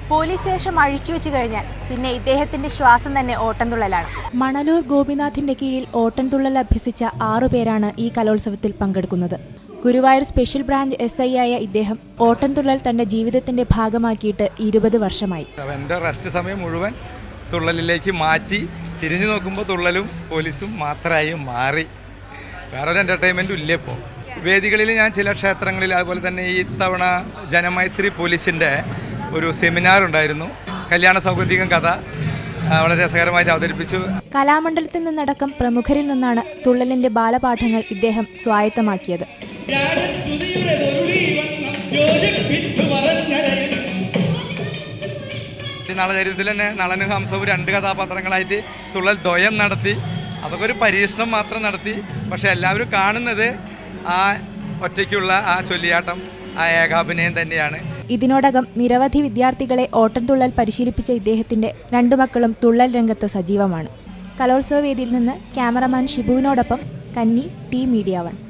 police വേഷം അഴിച്ചുവെച്ച് കഴിഞ്ഞാൽ പിന്നെ ഇദ്ദേഹത്തിന്റെ ശ്വാസം തന്നെ ഓട്ടംതുള്ളലാണ് മണലൂർ ഗോപിനാഥിന്റെ കീഴിൽ ഓട്ടംതുള്ളൽ അഭ്യസിച്ച ആറുപേരാണ് ഈ കലോത്സവത്തിൽ പങ്കെടുക്കുന്നത് Guruvayur special branch S I ആയ ഇദ്ദേഹം ഓട്ടംതുള്ളൽ തന്റെ ജീവിതത്തിന്റെ ഭാഗമാക്കിയിട്ട് ഇരുപത് വർഷമായി അപ്പോൾ എൻ്റെ റെസ്റ്റ് സമയം മുഴുവൻ തുള്ളലിലേക്ക് മാറ്റി തിരിഞ്ഞു നോക്കുമ്പോൾ തുള്ളലും പോലീസും മാത്രമായി മാറി വേറൊരു എൻ്റർടൈൻമെൻറ്റും ഇല്ല ഇപ്പോൾ വേദികളിൽ ഞാൻ ചില ക്ഷേത്രങ്ങളിൽ അതുപോലെ തന്നെ ഈ തവണ ജനമൈത്രി പോലീസിൻ്റെ ഒരു സെമിനാർ ഉണ്ടായിരുന്നു കല്യാണ സൗഗന്ധികം കഥ ആ, വളരെ രസകരമായിട്ട് അവതരിപ്പിച്ചു കലാമണ്ഡലത്തിൽ നിന്നടക്കം പ്രമുഖരിൽ നിന്നാണ് തുള്ളലിന്റെ ബാലപാഠങ്ങൾ ഇദ്ദേഹം സ്വായത്തമാക്കിയത് ഈ നളചരിതത്തിൽ തന്നെ നളനും ഹംസവും രണ്ട് കഥാപാത്രങ്ങളായിട്ട് തുള്ളൽ ദ്വയം നടത്തി അതൊക്കെ ഒരു പരീക്ഷണം മാത്രം നടത്തി പക്ഷെ എല്ലാവരും കാണുന്നത് ആ ഒറ്റയ്ക്കുള്ള ആ ചൊല്ലിയാട്ടം ആ ഏകാഭിനയം തന്നെയാണ് ഇതിനോടകം നിരവധി വിദ്യാർത്ഥികളെ ഓട്ടംതുള്ളൽ പരിശീലിപ്പിച്ച ഇദ്ദേഹത്തിന്റെ രണ്ടു മക്കളും തുള്ളൽ രംഗത്ത് സജീവമാണ് കലോത്സവ വേദിയിൽ നിന്ന് ക്യാമറമാൻ ഷിബുവിനോടൊപ്പം കന്നി ടി മീഡിയ വൺ